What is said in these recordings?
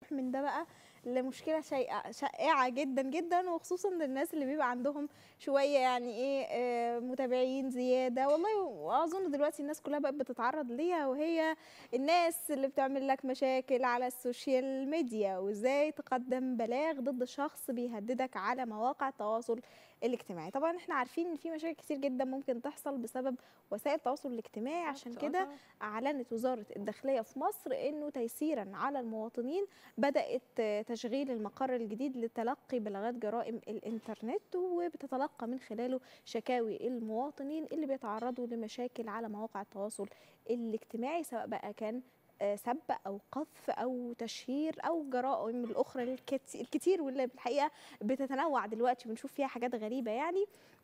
من ده بقى لمشكله شيقه شائعه جدا جدا وخصوصا للناس اللي بيبقى عندهم شويه يعني ايه آه، متابعين زياده والله واظن دلوقتي الناس كلها بقت بتتعرض ليها وهي الناس اللي بتعمل لك مشاكل على السوشيال ميديا وازاي تقدم بلاغ ضد شخص بيهددك على مواقع التواصل الاجتماعي طبعا احنا عارفين ان في مشاكل كتير جدا ممكن تحصل بسبب وسائل التواصل الاجتماعي عشان بالظبط، آه كده طبعاً. اعلنت وزاره الداخليه في مصر انه تيسيرا على المواطنين بدات تشغيل المقر الجديد لتلقي بلاغات جرائم الانترنت وبتتلقى من خلاله شكاوي المواطنين اللي بيتعرضوا لمشاكل على مواقع التواصل الاجتماعي سواء بقى كان آه، سب او قذف او تشهير او جرائم الاخرى الكت- الكتير واللي بالحقيقه بتتنوع دلوقتي بنشوف فيها حاجات غريبه يعني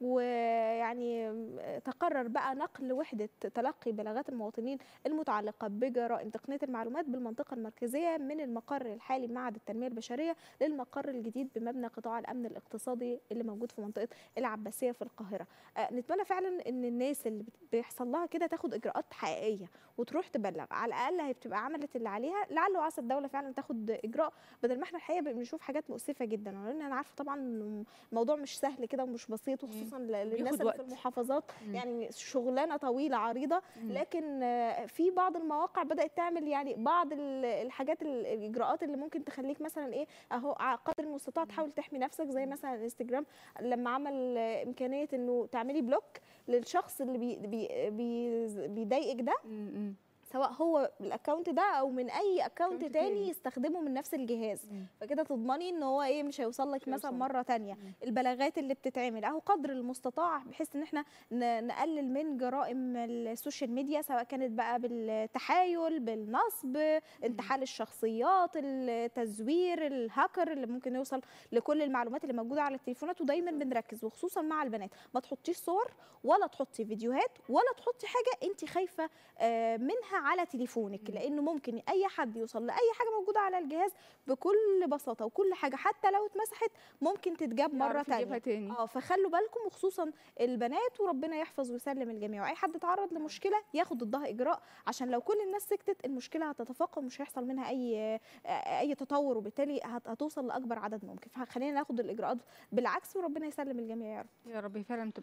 ويعني آه، تقرر بقى نقل وحده تلقي بلاغات المواطنين المتعلقه بجرائم تقنيه المعلومات بالمنطقه المركزيه من المقر الحالي بمعهد التنميه البشريه للمقر الجديد بمبنى قطاع الامن الاقتصادي اللي موجود في منطقه العباسيه في القاهره آه، نتمنى فعلا ان الناس اللي بت- بيحصل لها كده تاخد اجراءات حقيقيه وتروح تبلغ على الاقل هي بتبقى عملت اللي عليها لعل وعسى الدوله فعلا تاخد اجراء بدل ما احنا الحقيقه بنشوف حاجات مؤسفه جدا لان انا عارفه طبعا إنه الموضوع مش سهل كده ومش بسيط وخصوصا ل- للناس بياخد اللي وقت. في المحافظات مم. يعني شغلانه طويله عريضه مم. لكن آه، في بعض المواقع بدات تعمل يعني بعض ال- الحاجات ال- الاجراءات اللي ممكن تخليك مثلا ايه اهو على قدر المستطاع تحاول تحمي نفسك زي مثلا الانستجرام لما عمل آه، امكانيه انه تعملي بلوك للشخص اللي بي بي بي بيضايقك ده مم. سواء هو الاكونت ده او من اي اكونت أكونت تاني تاني. يستخدمه من نفس الجهاز مم. فكده تضمني ان هو ايه مش هيوصل لك مش مثلا هيوصل. مره تانية مم. البلاغات اللي بتتعمل اهو قدر المستطاع بحيث ان احنا ن- نقلل من جرائم السوشيال ميديا سواء كانت بقى بالتحايل بالنصب انتحال الشخصيات التزوير الهاكر اللي ممكن يوصل لكل المعلومات اللي موجوده على التليفونات ودايما بنركز وخصوصا مع البنات ما تحطيش صور ولا تحطي فيديوهات ولا تحطي حاجه انت خايفه آه، منها على تليفونك لانه ممكن اي حد يوصل لاي حاجه موجوده على الجهاز بكل بساطه وكل حاجه حتى لو اتمسحت ممكن تتجاب مره يعرف يجيبها تانية تاني اه فخلوا بالكم وخصوصا البنات وربنا يحفظ ويسلم الجميع واي حد اتعرض لمشكله ياخد ضدها اجراء عشان لو كل الناس سكتت المشكله هتتفاقم ومش هيحصل منها اي اي تطور وبالتالي هت- هتوصل لاكبر عدد ممكن فخلينا ناخد الاجراءات بالعكس وربنا يسلم الجميع يا رب يا رب فعلا